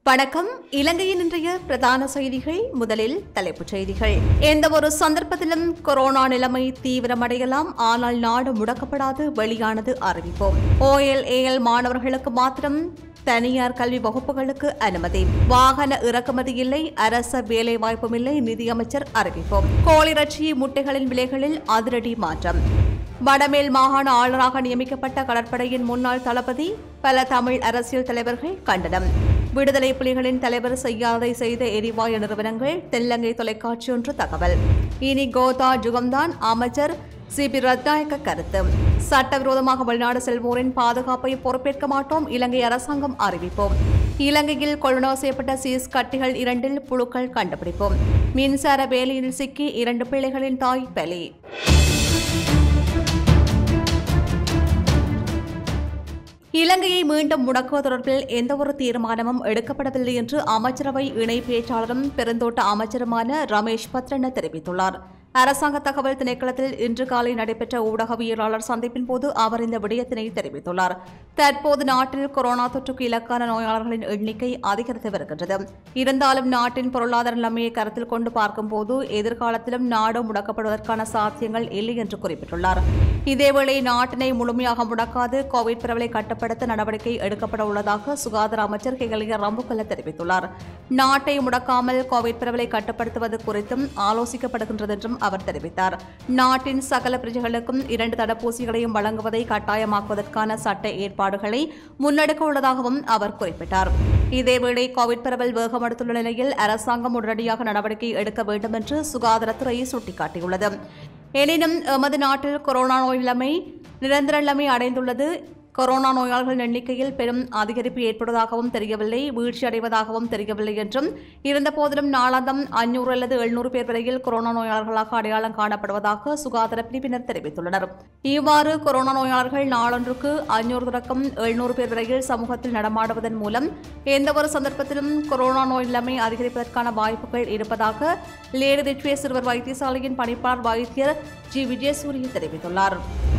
வணக்கம் இலங்கையின் இன்றைய பிரதான செய்திகள் முதலில் தலைப்புச் செய்திகள் எந்த ஒரு சந்தர்ப்பத்திலும் கொரோனா நிலைமை தீவிரமடையலாம் ஆனால் நாடு முடக்கப்படாது வெளியானது அறிவிப்போம் ஓஎல்ஏஎல் மாணவர்களுக்கு மாத்திரம் தனியார் கல்வி வகுப்புகளுக்கு அனுமதி வாகன இறக்குமதி இல்லை அரச வேலை வாய்ப்பும் இல்லை நிதியமைச்சர் அறிவிப்போம் கோழிறச்சி முட்டைகளின் விலைகளில் அதிரடி மாற்றம் வடமேல் மாகாண ஆளுநராக நியமிக்கப்பட்ட கடற்படையின் முன்னாள் தளபதி பல தமிழ் அரசியல் தலைவர்கள் கண்டனம் விடுதலை புலிகளின் தலைவர் செய்யாதை செய்த எரிவாயு நிறுவனங்கள் தெல்லங்கை தொலைக்காட்சி ஒன்று தகவல் இனி கோதா ஜுகம்தான் அமைச்சர் சி பி ரத்நாயக்க கருத்து சட்டவிரோதமாக வெளிநாடு செல்வோரின் பாதுகாப்பை பொறுப்பேற்க மாட்டோம் இலங்கை அரசாங்கம் அறிவிப்போம் இலங்கையில் கொள்வனவு செய்யப்பட்ட சீஸ் கட்டிகள் இரண்டில் புழுக்கள் கண்டுபிடிப்போம் மின்சார வேலையில் சிக்கி இரண்டு பிள்ளைகளின் தாய் பலி இலங்கையை மீண்டும் முடக்குவது தொடர்பில் எந்தவொரு தீர்மானமும் எடுக்கப்படவில்லை என்று அமைச்சரவை இணை பேச்சாளரும் பெருந்தோட்ட அமைச்சருமான ரமேஷ் பத்ரன தெரிவித்துள்ளார் அரசாங்க தகவல் திணைக்களத்தில் இன்று காலை நடைபெற்ற ஊடகவியலாளர் சந்திப்பின் போது அவர் இந்த விடயத்தினை தெரிவித்துள்ளார் தற்போது நாட்டில் கொரோனா தொற்றுக்கு இலக்கான நோயாளர்களின் எண்ணிக்கை அதிகரித்து வருகின்றது இருந்தாலும் நாட்டின் பொருளாதார நிலைமையை கருத்தில் கொண்டு பார்க்கும்போது எதிர்காலத்திலும் நாடு முடக்கப்படுவதற்கான சாத்தியங்கள் இல்லை என்று குறிப்பிட்டுள்ளார் இதேவேளை நாட்டினை முழுமையாக முடக்காது கோவிட் பரவலை கட்டுப்படுத்த நடவடிக்கை எடுக்கப்பட உள்ளதாக சுகாதார அமைச்சர் கெகலிய ரம்புக்கல்ல தெரிவித்துள்ளார் நாட்டை முடக்காமல் கோவிட் பரவலை கட்டுப்படுத்துவது குறித்தும் ஆலோசிக்கப்படுகின்றது என்றும் அவர் தெரிவித்தார் நாட்டின் சகல பிரஜைகளுக்கும் இரண்டு தடுப்பூசிகளையும் வழங்குவதை கட்டாயமாக்குவதற்கான சட்ட ஏற்பாடுகளை முன்னெடுக்க உள்ளதாகவும் அவர் குறிப்பிட்டார் இதேவேளை கோவிட் பரவல் வேகமெடுத்துள்ள நிலையில் அரசாங்கம் உடனடியாக நடவடிக்கை எடுக்க வேண்டும் என்று சுகாதாரத்துறை சுட்டிக்காட்டியுள்ளது எனினும் எமது நாட்டில் கொரோனா நோய் நிலைமை நிரந்தர நிலைமை அடைந்துள்ளது கொரோனா நோயாளர்கள் எண்ணிக்கையில் பெரும் அதிகரிப்பு ஏற்படுவதாகவும் தெரியவில்லை வீழ்ச்சி அடைவதாகவும் தெரியவில்லை என்றும் இருந்தபோதிலும் நாளாந்தம் அஞ்சூறு அல்லது எழுநூறு பேர் வரையில் கொரோனா நோயாளர்களாக அடையாளம் காணப்படுவதாக சுகாதார பிரிவினர் தெரிவித்துள்ளனர் இவ்வாறு கொரோனா நோயாளர்கள் நாளொன்றுக்கு அஞ்சூறு தொடக்கம் எழுநூறு பேர் வரையில் சமூகத்தில் நடமாடுவதன் மூலம் எந்தவொரு சந்தர்ப்பத்திலும் கொரோனா நோய் நிலைமை அதிகரிப்பதற்கான வாய்ப்புகள் இருப்பதாக லேடி ரிட்வே சிறுவர் வைத்தியசாலையின் பணிப்பாளர் வைத்தியர் ஜி விஜயசூரிய தெரிவித்துள்ளார்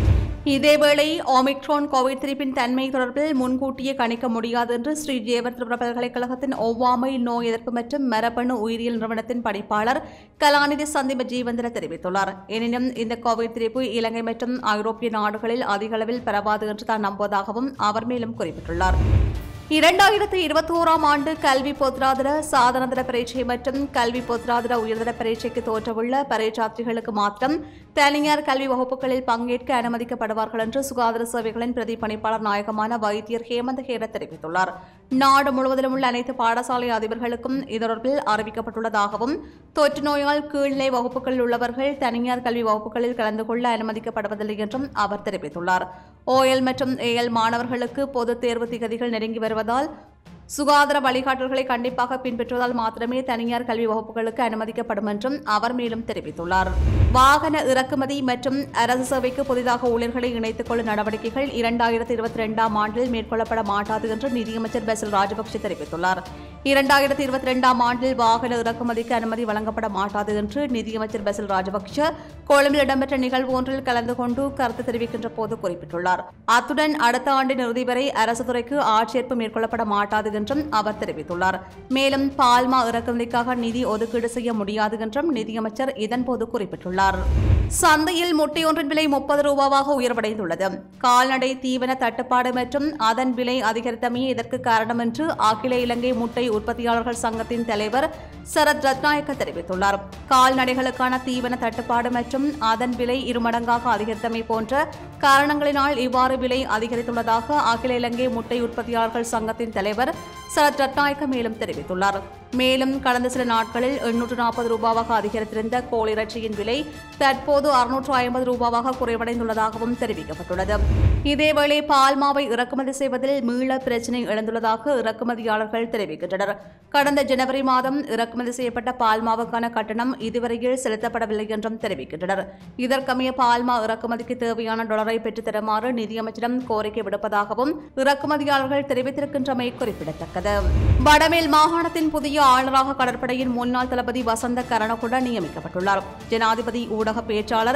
இதேவேளை ஒமிக்ரான் கோவிட் திரிப்பின் தன்மை தொடர்பில் முன்கூட்டியே கணிக்க முடியாது என்று ஸ்ரீ ஜெயவர்தன பல்கலைக்கழகத்தின் ஒவ்வாமை நோய் எதிர்ப்பு மற்றும் மரபணு உயிரியல் நிறுவனத்தின் படிப்பாளர் கலாநிதி சந்தீப ஜீவந்திர தெரிவித்துள்ளார் எனினும் இந்த கோவிட் திரிப்பு இலங்கை மற்றும் ஐரோப்பிய நாடுகளில் அதிக அளவில் பரவாது என்று தான் நம்புவதாகவும் அவர் மேலும் குறிப்பிட்டுள்ளார் இரண்டாயிரத்தி இருபத்தி ஓராம் ஆண்டு கல்வி பொதுராதர சாதனதர பரீட்சை மற்றும் கல்வி பொதுராதர உயர்தர பரீட்சைக்கு தோற்றவுள்ள பரீட்சார்த்திகளுக்கு மாத்திரம் தனியார் கல்வி வகுப்புகளில் பங்கேற்க அனுமதிக்கப்படுவார்கள் என்று சுகாதார சேவைகளின் பிரதி பணிப்பாளர் நாயகமான வைத்தியர் ஹேமந்த் ஹேர தெரிவித்துள்ளார் நாடு முழுவதிலும் உள்ள அனைத்து பாடசாலை அதிபர்களுக்கும் இது தொடர்பில் அறிவிக்கப்பட்டுள்ளதாகவும் தொற்று நோயால் கீழ்நிலை வகுப்புகளில் உள்ளவர்கள் தனியார் கல்வி வகுப்புகளில் கலந்து கொள்ள அனுமதிக்கப்படுவதில்லை என்றும் அவர் தெரிவித்துள்ளார் ஓஎல் மற்றும் ஏஎல் மாணவர்களுக்கு பொதுத் தேர்வு திகதிகள் நெருங்கி வருவதால் சுகாதார வழிகாட்டல்களை கண்டிப்பாக பின்பற்றுவதால் மாத்திரமே தனியார் கல்வி வகுப்புகளுக்கு அனுமதிக்கப்படும் என்றும் அவர் மேலும் தெரிவித்துள்ளார் வாகன இறக்குமதி மற்றும் அரசு சேவைக்கு புதிதாக ஊழியர்களை இணைத்துக் கொள்ளும் நடவடிக்கைகள் இரண்டாயிரத்தி இருபத்தி ரெண்டாம் ஆண்டில் மேற்கொள்ளப்பட மாட்டாது என்று நிதியமைச்சர் பெசல் ராஜபக்ஷ தெரிவித்துள்ளார் இரண்டாயிரத்தி இருபத்தி ரெண்டாம் ஆண்டில் வாகன இறக்குமதிக்கு அனுமதி வழங்கப்பட மாட்டாது என்று நிதியமைச்சர் பெசல் ராஜபக்ஷ கொழும்பில் இடம்பெற்ற நிகழ்வு ஒன்றில் கலந்து கொண்டு கருத்து தெரிவிக்கின்ற போது குறிப்பிட்டுள்ளார் அத்துடன் அடுத்த ஆண்டின் இறுதி வரை அரசு துறைக்கு ஆட்சேர்ப்பு மேற்கொள்ளப்பட மாட்டாது என்றும் அவர் தெரிவித்துள்ளார் மேலும் பால்மா இறக்குமதிக்காக நிதி ஒதுக்கீடு செய்ய முடியாது என்றும் நிதியமைச்சர் இதன்போது குறிப்பிட்டுள்ளார் சந்தையில் முட்டை ஒன்றின் விலை முப்பது ரூபாவாக உயர்வடைந்துள்ளது கால்நடை தீவன தட்டுப்பாடு மற்றும் அதன் விலை அதிகரித்தமையே இதற்கு காரணம் என்று அகில இலங்கை முட்டை உற்பத்தியாளர்கள் சங்கத்தின் தலைவர் சரத் ரத்நாயக்க தெரிவித்துள்ளார் கால்நடைகளுக்கான தீவன தட்டுப்பாடு மற்றும் அதன் விலை இருமடங்காக அதிகரித்தமை போன்ற காரணங்களினால் இவ்வாறு விலை அதிகரித்துள்ளதாக அகில இலங்கை முட்டை உற்பத்தியாளர்கள் சங்கத்தின் தலைவர் சரத் ரட்நாயக்க மேலும் தெரிவித்துள்ளார் மேலும் கடந்த சில நாட்களில் எண்ணூற்று நாற்பது ரூபாவாக அதிகரித்திருந்த கோழி இறைச்சியின் விலை தற்போது அறுநூற்று ஐம்பது ரூபாவாக குறைவடைந்துள்ளதாகவும் தெரிவிக்கப்பட்டுள்ளது இதேவேளை பால்மாவை இறக்குமதி செய்வதில் மீள பிரச்சினை எழுந்துள்ளதாக இறக்குமதியாளர்கள் தெரிவிக்கின்றனர் கடந்த ஜனவரி மாதம் இறக்குமதி செய்யப்பட்ட பால்மாவுக்கான கட்டணம் இதுவரையில் செலுத்தப்படவில்லை என்றும் தெரிவிக்கின்றனர் இதற்கமைய பால்மா இறக்குமதிக்கு தேவையான டாலரை பெற்றுத் தருமாறு நிதியமைச்சரிடம் கோரிக்கை விடுப்பதாகவும் இறக்குமதியாளர்கள் தெரிவித்திருக்கின்றமை குறிப்பிடத்தக்கது வடமேல் மாகாணத்தின் புதிய ஆளுநராக கடற்படையின் முன்னாள் தளபதி வசந்த கரணகுட நியமிக்கப்பட்டுள்ளார் ஜனாதிபதி ஊடக பேச்சாளர்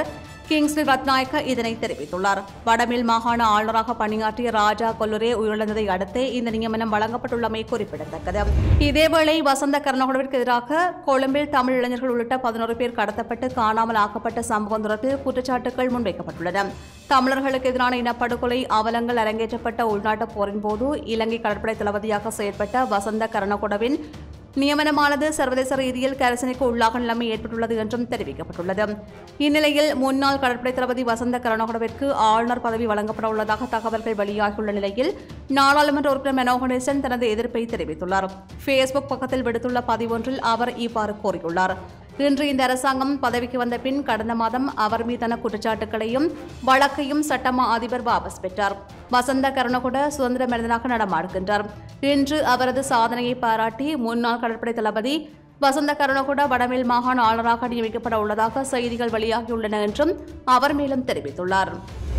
கிங்ஸ்லி ரத்நாயக்க இதனை தெரிவித்துள்ளார் வடமில் மாகாண ஆளுநராக பணியாற்றிய ராஜா கொல்லுரே உயிரிழந்ததை அடுத்தே இந்த நியமனம் வழங்கப்பட்டுள்ளமை குறிப்பிடத்தக்கது இதேவேளை வசந்த கருணாகுடவிற்கு எதிராக கொழும்பில் தமிழ் இளைஞர்கள் உள்ளிட்ட பதினோரு பேர் கடத்தப்பட்டு காணாமல் ஆக்கப்பட்ட சம்பவம் தொடர்பில் குற்றச்சாட்டுகள் முன்வைக்கப்பட்டுள்ளன தமிழர்களுக்கு எதிரான இனப்படுகொலை அவலங்கள் அரங்கேற்றப்பட்ட உள்நாட்டுப் போரின் போது இலங்கை கடற்படை தளபதியாக செயற்பட்ட வசந்த கருணகுடவின் நியமனமானது சர்வதேச ரீதியில் கரசனைக்கு உள்ளாக நிலைமை ஏற்பட்டுள்ளது என்றும் தெரிவிக்கப்பட்டுள்ளது இந்நிலையில் முன்னாள் கடற்படை தளபதி வசந்த கருணாகுடவிற்கு ஆளுநர் பதவி வழங்கப்பட உள்ளதாக தகவல்கள் வெளியாகியுள்ள நிலையில் நாடாளுமன்ற உறுப்பினர் மெனோ கணேசன் தனது எதிர்ப்பை தெரிவித்துள்ளார் ஃபேஸ்புக் பக்கத்தில் விடுத்துள்ள பதிவொன்றில் அவர் இவ்வாறு கூறியுள்ளார் இன்று இந்த அரசாங்கம் பதவிக்கு வந்த பின் கடந்த மாதம் அவர் மீதான குற்றச்சாட்டுகளையும் வழக்கையும் சட்டமா அதிபர் வாபஸ் பெற்றார் வசந்த கருணகுட சுதந்திர மனிதனாக நடமாடுகின்றார் இன்று அவரது சாதனையை பாராட்டி முன்னாள் கடற்படை தளபதி வசந்த கருணகுட வடமேல் மாகாண ஆளுநராக நியமிக்கப்பட உள்ளதாக செய்திகள் வெளியாகியுள்ளன என்றும் அவர் மேலும் தெரிவித்துள்ளார்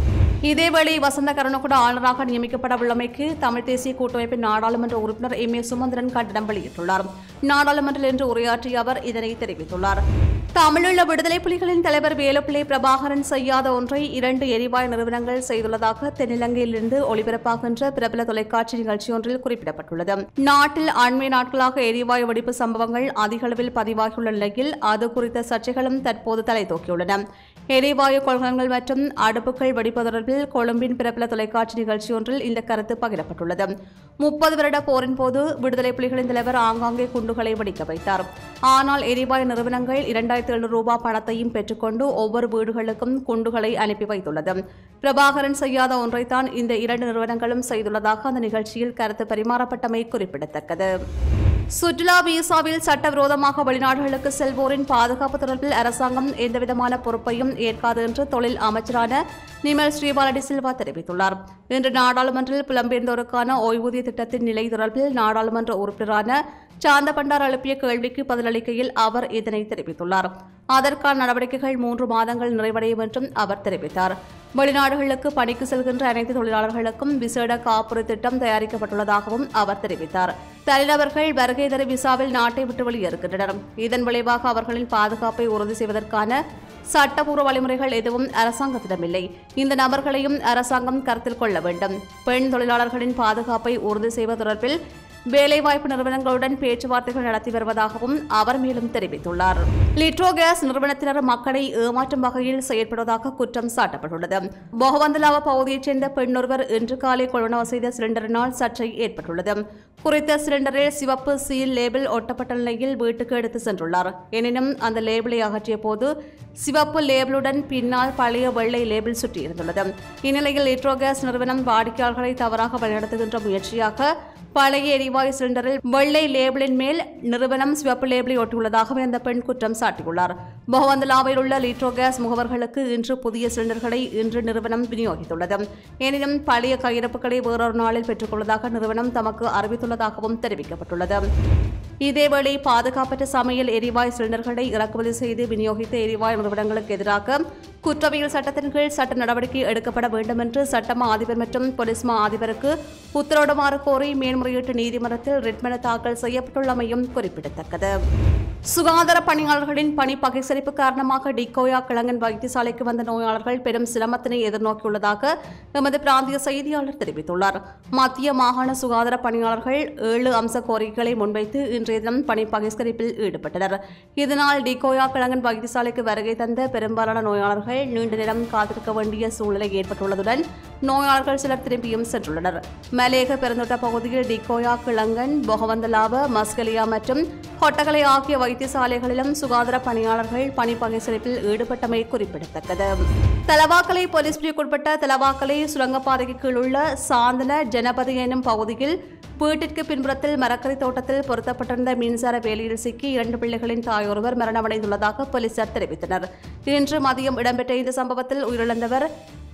இதேவேளை வசந்த கருணகுட ஆளுநராக நியமிக்கப்பட உள்ளமைக்கு தமிழ் தேசிய கூட்டமைப்பின் நாடாளுமன்ற உறுப்பினர் எம் ஏ சுமந்திரன் கண்டனம் வெளியிட்டுள்ளார் நாடாளுமன்றில் இன்று உரையாற்றிய அவர் இதனை தெரிவித்துள்ளார் தமிழீழ விடுதலை புலிகளின் தலைவர் வேலுப்பிள்ளை பிரபாகரன் செய்யாத ஒன்றை இரண்டு எரிவாயு நிறுவனங்கள் செய்துள்ளதாக தென்னிலங்கையிலிருந்து ஒளிபரப்பாகின்ற பிரபல தொலைக்காட்சி நிகழ்ச்சி ஒன்றில் குறிப்பிடப்பட்டுள்ளது நாட்டில் அண்மை நாட்களாக எரிவாயு வெடிப்பு சம்பவங்கள் அதிக அளவில் பதிவாகியுள்ள நிலையில் அது குறித்த சர்ச்சைகளும் தற்போது தலை தூக்கியுள்ளன எரிவாயு கொள்கலன்கள் மற்றும் அடுப்புகள் வெடிப்பு தொடர்பில் கொழும்பின் பிரபல தொலைக்காட்சி நிகழ்ச்சி ஒன்றில் இந்த கருத்து பகிரப்பட்டுள்ளது முப்பது வருட போரின் போது விடுதலை புலிகளின் தலைவர் ஆங்காங்கே குண்டுகளை வெடிக்க வைத்தார் ஆனால் எரிவாயு நிறுவனங்கள் இரண்டாயிரத்தி எழுநூறு ரூபாய் பணத்தையும் பெற்றுக்கொண்டு ஒவ்வொரு வீடுகளுக்கும் குண்டுகளை அனுப்பி வைத்துள்ளது பிரபாகரன் செய்யாத ஒன்றைத்தான் இந்த இரண்டு நிறுவனங்களும் செய்துள்ளதாக அந்த நிகழ்ச்சியில் கருத்து பரிமாறப்பட்டமை குறிப்பிடத்தக்கது சுற்றுலா விசாவில் சட்டவிரோதமாக வெளிநாடுகளுக்கு செல்வோரின் பாதுகாப்பு தொடர்பில் அரசாங்கம் எந்தவிதமான பொறுப்பையும் ஏற்காது என்று தொழில் அமைச்சரான நிமல் ஸ்ரீபாலடி சில்வா தெரிவித்துள்ளார் இன்று நாடாளுமன்றில் புலம்பெயர்ந்தோருக்கான ஓய்வூதிய திட்டத்தின் நிலை தொடர்பில் நாடாளுமன்ற உறுப்பினரான சாந்த பண்டார் எழுப்பிய கேள்விக்கு பதிலளிக்கையில் அவர் இதனை தெரிவித்துள்ளார் அதற்கான நடவடிக்கைகள் மூன்று மாதங்கள் நிறைவடையும் என்றும் அவர் தெரிவித்தார் வெளிநாடுகளுக்கு பணிக்கு செல்கின்ற அனைத்து தொழிலாளர்களுக்கும் விசேட காப்புறுதி திட்டம் தயாரிக்கப்பட்டுள்ளதாகவும் அவர் தெரிவித்தார் தனிநபர்கள் வருகை தர விசாவில் நாட்டை விட்டு வெளியேறுகின்றனர் இதன் விளைவாக அவர்களின் பாதுகாப்பை உறுதி செய்வதற்கான சட்டப்பூர்வ வழிமுறைகள் எதுவும் அரசாங்கத்திடமில்லை இந்த நபர்களையும் அரசாங்கம் கருத்தில் கொள்ள வேண்டும் பெண் தொழிலாளர்களின் பாதுகாப்பை உறுதி செய்வது தொடர்பில் வேலைவாய்ப்பு நிறுவனங்களுடன் பேச்சுவார்த்தைகள் நடத்தி வருவதாகவும் அவர் மேலும் தெரிவித்துள்ளார் லிட்ரோ கேஸ் நிறுவனத்தினர் மக்களை ஏமாற்றும் வகையில் செயற்படுவதாக குற்றம் சாட்டப்பட்டுள்ளது பொகவந்தலாவ பகுதியைச் சேர்ந்த பெண்ணொருவர் இன்று காலை கொள்வனவு செய்த சிலிண்டரினால் சர்ச்சை ஏற்பட்டுள்ளது குறித்த சிலிண்டரில் சிவப்பு சீல் லேபிள் ஒட்டப்பட்ட நிலையில் வீட்டுக்கு எடுத்து சென்றுள்ளார் எனினும் அந்த லேபிளை அகற்றிய போது சிவப்பு லேபிளுடன் பின்னால் பழைய வெள்ளை லேபிள் சுற்றியிருந்துள்ளது இந்நிலையில் லிட்ரோ கேஸ் நிறுவனம் வாடிக்கையாளர்களை தவறாக வழிநடத்துகின்ற முயற்சியாக பழைய எரிவாயு சிலிண்டரில் வெள்ளை லேபிளின் மேல் நிறுவனம் சிவப்பு லேபிளை ஒட்டியுள்ளதாகவே அந்த பெண் குற்றம் சாட்டியுள்ளார் பகவந்தலாவில் உள்ள லிட்ரோ கேஸ் முகவர்களுக்கு இன்று புதிய சிலிண்டர்களை இன்று நிறுவனம் விநியோகித்துள்ளது எனினும் பழைய கையிருப்புகளை வேறொரு நாளில் பெற்றுக்கொள்வதாக நிறுவனம் தமக்கு அறிவித்துள்ளதாகவும் தெரிவிக்கப்பட்டுள்ளது இதேவேளை பாதுகாப்பற்ற சமையல் எரிவாயு சிலிண்டர்களை இறக்குமதி செய்து விநியோகித்த எரிவாயு நிறுவனங்களுக்கு எதிராக குற்றவியல் சட்டத்தின் கீழ் சட்ட நடவடிக்கை எடுக்கப்பட வேண்டும் என்று சட்டமா அதிபர் மற்றும் போலீஸ் மா அதிபருக்கு உத்தரவிடுமாறு கோரி மேன்முறையீட்டு நீதிமன்றத்தில் ரிட் மனு தாக்கல் செய்யப்பட்டுள்ளமையும் குறிப்பிடத்தக்கது சுகாதார பணியாளர்களின் பணி பகைசரிப்பு காரணமாக டிகோயா கிழங்கன் வைத்தியசாலைக்கு வந்த நோயாளர்கள் பெரும் சிரமத்தினை எதிர்நோக்கியுள்ளதாக எமது பிராந்திய செய்தியாளர் தெரிவித்துள்ளார் மத்திய மாகாண சுகாதார பணியாளர்கள் ஏழு அம்ச கோரிக்கைகளை முன்வைத்து இன்றைய தினம் பணி பகிஷ்கரிப்பில் ஈடுபட்டனர் இதனால் டிகோயா கிழங்கன் வைத்தியசாலைக்கு வருகை தந்த பெரும்பாலான நோயாளர்கள் நீண்ட நேரம் காத்திருக்க வேண்டிய சூழ்நிலை ஏற்பட்டுள்ளதுடன் நோயாளர்கள் சிலர் திரும்பியும் சென்றுள்ளனர் மலேக பெருந்தோட்ட பகுதியில் டிகோயா கிழங்கன் பொகவந்தலாவ மஸ்கலியா மற்றும் கொட்டகலை ஆகிய வைத்தியசாலைகளிலும் சுகாதார பணியாளர்கள் பணி பகிர்சரிப்பில் ஈடுபட்டமை குறிப்பிடத்தக்கது தலவாக்கலை போலீஸ் பிரிவுக்குட்பட்ட தலவாக்கலை சுரங்கப்பாதைக்கு கீழ் உள்ள சாந்தன ஜனபதி எனும் பகுதியில் வீட்டிற்கு பின்புறத்தில் மரக்கறி தோட்டத்தில் பொருத்தப்பட்டிருந்த மின்சார வேலியில் சிக்கி இரண்டு பிள்ளைகளின் தாயொருவர் மரணமடைந்துள்ளதாக போலீசார் தெரிவித்தனர் இன்று மதியம் இடம்பெற்ற இந்த சம்பவத்தில் உயிரிழந்தவர்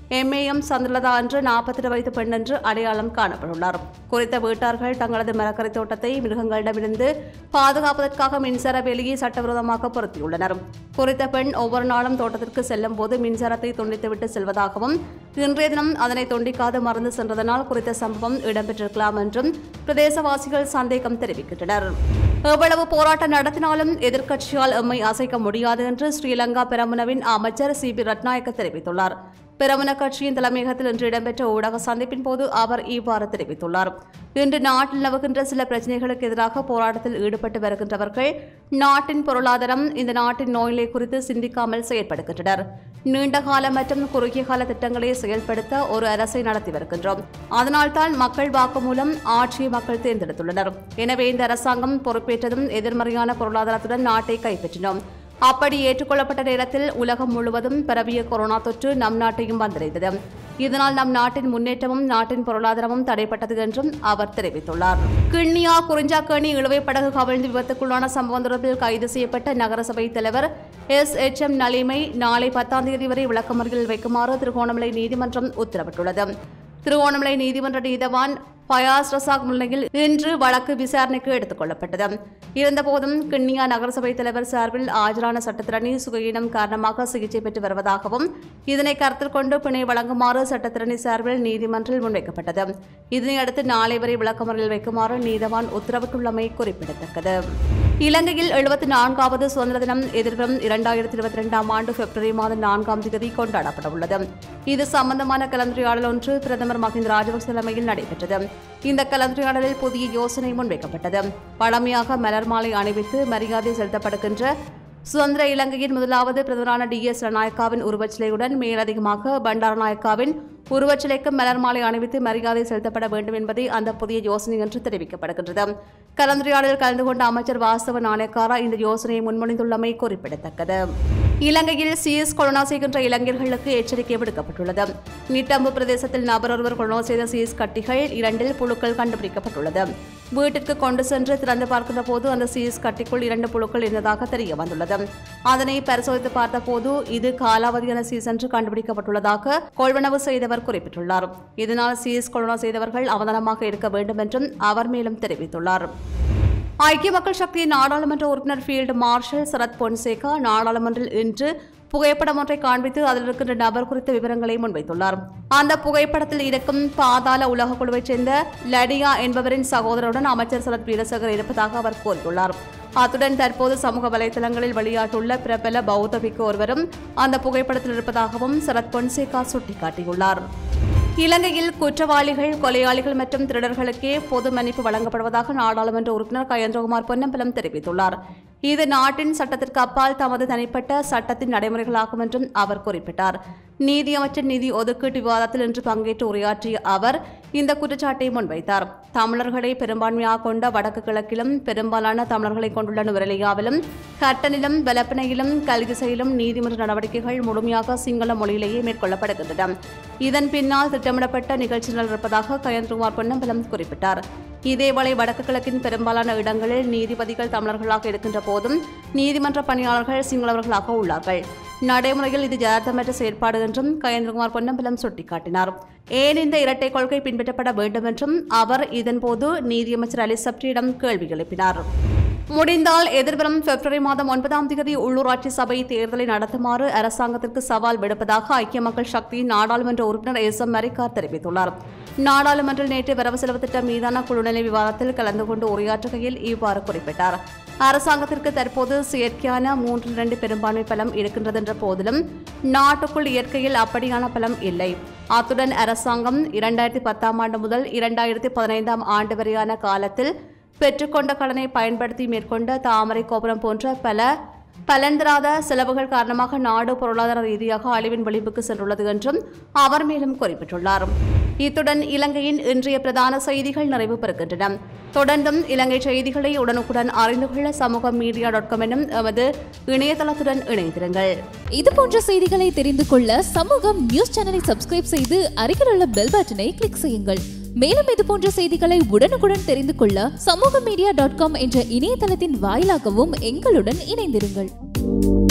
எம்ஏஎம் சந்திரலதா என்று நாற்பத்தி வயது பெண் என்று அடையாளம் காணப்பட்டுள்ளார் குறித்த வீட்டார்கள் தங்களது மரக்கரை தோட்டத்தை மிருகங்களிடமிருந்து பாதுகாப்பதற்காக மின்சார வேலியை சட்டவிரோதமாக பொருத்தியுள்ளனர் குறித்த பெண் ஒவ்வொரு நாளும் தோட்டத்திற்கு செல்லும் போது மின்சாரத்தை துண்டித்துவிட்டு செல்வதாகவும் இன்றைய தினம் அதனை துண்டிக்காது மறந்து சென்றதனால் குறித்த சம்பவம் இடம்பெற்றிருக்கலாம் என்றும் பிரதேசவாசிகள் சந்தேகம் தெரிவிக்கின்றனர் எவ்வளவு போராட்டம் நடத்தினாலும் எதிர்க்கட்சியால் எம்மை அசைக்க முடியாது என்று ஸ்ரீலங்கா பெரமுனவின் அமைச்சர் சி பி ரட்நாயக்க தெரிவித்துள்ளார் பெரமுன கட்சியின் தலைமையகத்தில் இன்று இடம்பெற்ற ஊடக சந்திப்பின் போது அவர் இவ்வாறு தெரிவித்துள்ளார் இன்று நாட்டில் நிலவுகின்ற சில பிரச்சினைகளுக்கு எதிராக போராட்டத்தில் ஈடுபட்டு வருகின்றவர்கள் நாட்டின் பொருளாதாரம் இந்த நாட்டின் நோய்நிலை குறித்து சிந்திக்காமல் செயற்படுகின்றனர் நீண்டகால மற்றும் குறுகிய கால திட்டங்களை செயல்படுத்த ஒரு அரசை நடத்தி வருகின்றோம் அதனால்தான் மக்கள் வாக்கு மூலம் ஆட்சியை மக்கள் தேர்ந்தெடுத்துள்ளனர் எனவே இந்த அரசாங்கம் பொறுப்பேற்றதும் எதிர்மறையான பொருளாதாரத்துடன் நாட்டை கைப்பற்றினோம் அப்படி ஏற்றுக்கொள்ளப்பட்ட நேரத்தில் உலகம் முழுவதும் பரவிய கொரோனா தொற்று நம் நாட்டையும் வந்தடைந்தது இதனால் நம் நாட்டின் முன்னேற்றமும் நாட்டின் பொருளாதாரமும் தடைப்பட்டது என்றும் அவர் தெரிவித்துள்ளார் கிண்ணியா குறிஞ்சாக்கணி இழுவை படகு கவிழ்ந்து விபத்துக்குள்ளான சம்பவம் தொடர்பில் கைது செய்யப்பட்ட நகரசபை தலைவர் எஸ் எச் எம் நலிமை நாளை பத்தாம் தேதி வரை விளக்கமறியலில் வைக்குமாறு திருகோணமலை நீதிமன்றம் உத்தரவிட்டுள்ளது திருகோணமலை நீதிமன்ற நீதவான் ஃபயாஸ் ரசாக் முன்னிலையில் இன்று வழக்கு விசாரணைக்கு எடுத்துக் கொள்ளப்பட்டது இருந்தபோதும் கிண்ணியா நகரசபை தலைவர் சார்பில் ஆஜரான சட்டத்திரணி சுகையினம் காரணமாக சிகிச்சை பெற்று வருவதாகவும் இதனை கருத்தில் கொண்டு பிணை வழங்குமாறு சட்டத்திரணி சார்பில் நீதிமன்றில் முன்வைக்கப்பட்டது இதனையடுத்து நாளை வரை விளக்கமறியல் வைக்குமாறு நீதவான் உத்தரவிட்டுள்ளமை குறிப்பிடத்தக்கது இலங்கையில் எழுபத்தி நான்காவது சுதந்திர தினம் எதிர்வரும் இரண்டாயிரத்தி இருபத்தி ரெண்டாம் ஆண்டு பிப்ரவரி மாதம் நான்காம் தேதி கொண்டாடப்பட உள்ளது இது சம்பந்தமான கலந்துரையாடல் ஒன்று பிரதமர் மஹிந்த ராஜபக்ச தலைமையில் நடைபெற்றது இந்த கலந்துரையாடலில் புதிய யோசனை முன்வைக்கப்பட்டது பழமையாக மலர் மாலை அணிவித்து மரியாதை செலுத்தப்படுகின்ற சுதந்திர இலங்கையின் முதலாவது பிரதமரான டி எஸ் ரணாயக்காவின் உருவச்சிலையுடன் மேலதிகமாக பண்டாரநாயக்காவின் உருவச்சிலைக்கு மலர் மாலை அணிவித்து மரியாதை செலுத்தப்பட வேண்டும் என்பதே அந்த புதிய யோசனை என்று தெரிவிக்கப்படுகின்றது கலந்துரையாடலில் கலந்து கொண்ட அமைச்சர் வாஸ்தவ நாணயக்காரா இந்த யோசனையை முன்மொழிந்துள்ளமை குறிப்பிடத்தக்கது இலங்கையில் சிஎஸ் கொரோனா செய்கின்ற இளைஞர்களுக்கு எச்சரிக்கை விடுக்கப்பட்டுள்ளது நீட்டம்பு பிரதேசத்தில் நபர் ஒருவர் கொரோனா செய்த சிஎஸ் கட்டிகள் இரண்டில் புழுக்கள் கண்டுபிடிக்கப்பட்டுள்ளது வீட்டிற்கு கொண்டு சென்று திறந்து பார்க்கின்ற போது அந்த சிஎஸ் கட்டிக்குள் இரண்டு புழுக்கள் இருந்ததாக தெரிய வந்துள்ளது அதனை பரிசோதித்து பார்த்தபோது இது காலாவதியான சீஸ் என்று கண்டுபிடிக்கப்பட்டுள்ளதாக கொள்வனவு செய்தவர் குறிப்பிட்டுள்ளார் இதனால் சிஎஸ் கொரோனா செய்தவர்கள் அவதானமாக இருக்க வேண்டும் என்றும் அவர் மேலும் தெரிவித்துள்ளார் ஐக்கிய மக்கள் சக்தியின் நாடாளுமன்ற உறுப்பினர் ஃபீல்டு மார்ஷல் சரத் பொன்சேகா நாடாளுமன்றில் இன்று புகைப்படம் ஒன்றை காண்பித்து அதில் இருக்கின்ற நபர் குறித்த விவரங்களை முன்வைத்துள்ளார் அந்த புகைப்படத்தில் இருக்கும் பாதாள உலக குழுவைச் சேர்ந்த லடியா என்பவரின் சகோதரருடன் அமைச்சர் சரத் வீரசேகர் இருப்பதாக அவர் கூறியுள்ளார் அத்துடன் தற்போது சமூக வலைதளங்களில் வெளியாட்டுள்ள பிரபல பௌத்த பிக்கு ஒருவரும் அந்த புகைப்படத்தில் இருப்பதாகவும் சரத் பொன்சேகா சுட்டிக்காட்டியுள்ளார் இலங்கையில் குற்றவாளிகள் கொலையாளிகள் மற்றும் திருடர்களுக்கே பொது மன்னிப்பு வழங்கப்படுவதாக நாடாளுமன்ற உறுப்பினர் கயேந்திரகுமார் பொன்னம்பலம் தெரிவித்துள்ளார் இது நாட்டின் சட்டத்திற்கு அப்பால் தமது தனிப்பட்ட சட்டத்தின் நடைமுறைகளாகும் என்றும் அவர் குறிப்பிட்டார் நீதியமைச்சர் நிதி ஒதுக்கீட்டு விவாதத்தில் இன்று பங்கேற்று உரையாற்றிய அவர் இந்த குற்றச்சாட்டை முன்வைத்தார் தமிழர்களை பெரும்பான்மையாக கொண்ட வடக்கு கிழக்கிலும் பெரும்பாலான தமிழர்களை கொண்டுள்ள நுவரெலியாவிலும் கட்டணிலும் வெலப்பினையிலும் கல்கிசையிலும் நீதிமன்ற நடவடிக்கைகள் முழுமையாக சிங்கள மொழியிலேயே மேற்கொள்ளப்படுகின்றன இதன் பின்னால் திட்டமிடப்பட்ட நிகழ்ச்சிகள் இருப்பதாக கயந்திரகுமார் பொன்னம்பலம் குறிப்பிட்டார் இதேவேளை வடக்கு கிழக்கின் பெரும்பாலான இடங்களில் நீதிபதிகள் தமிழர்களாக இருக்கின்ற போதும் நீதிமன்ற பணியாளர்கள் சிங்களவர்களாக உள்ளார்கள் நடைமுறையில் இது ஜதார்த்தமற்ற செயற்பாடு என்றும் கயேந்திரகுமார் பொன்னம்பலம் சுட்டிக்காட்டினார் ஏன் இந்த இரட்டை கொள்கை பின்பற்றப்பட வேண்டும் என்றும் அவர் இதன்போது நீதியமைச்சர் அலி சப்ரியிடம் கேள்வி எழுப்பினார் முடிந்தால் எதிர்வரும் பிப்ரவரி மாதம் ஒன்பதாம் தேதி உள்ளூராட்சி சபை தேர்தலை நடத்துமாறு அரசாங்கத்திற்கு சவால் விடுப்பதாக ஐக்கிய மக்கள் சக்தியின் நாடாளுமன்ற உறுப்பினர் எஸ் எம் மரிக்கார் தெரிவித்துள்ளார் நாடாளுமன்றில் நேற்று வரவு செலவு திட்டம் மீதான குழுநிலை விவாதத்தில் கலந்து கொண்டு உரையாற்றுகையில் இவ்வாறு குறிப்பிட்டார் அரசாங்கத்திற்கு தற்போது செயற்கையான மூன்று இரண்டு பெரும்பான்மை பலம் இருக்கின்றது என்ற போதிலும் நாட்டுக்குள் இயற்கையில் அப்படியான பலம் இல்லை அத்துடன் அரசாங்கம் இரண்டாயிரத்தி பத்தாம் ஆண்டு முதல் இரண்டாயிரத்தி பதினைந்தாம் ஆண்டு வரையான காலத்தில் பெற்றுக்கொண்ட கடனை பயன்படுத்தி மேற்கொண்ட தாமரை கோபுரம் போன்ற பல பலன் தராத செலவுகள் காரணமாக நாடு பொருளாதார ரீதியாக அழிவின் விளிம்புக்கு சென்றுள்ளது என்றும் அவர் மேலும் குறிப்பிட்டுள்ளார் இத்துடன் இலங்கையின் இன்றைய பிரதான செய்திகள் நிறைவு பெறுகின்றன தொடர்ந்தும் இலங்கை செய்திகளை உடனுக்குடன் அறிந்து கொள்ள சமூக மீடியா டாட் காம் எனும் எமது இணையதளத்துடன் இணைந்திருங்கள் இது போன்ற செய்திகளை தெரிந்து கொள்ள சமூகம் நியூஸ் சேனலை சப்ஸ்கிரைப் செய்து அருகில் உள்ள பெல் பட்டனை கிளிக் செய்யுங்கள் மேலும் இது போன்ற செய்திகளை உடனுக்குடன் தெரிந்து கொள்ள சமூக மீடியா டாட் காம் என்ற இணையதளத்தின் வாயிலாகவும் எங்களுடன் இணைந்திருங்கள்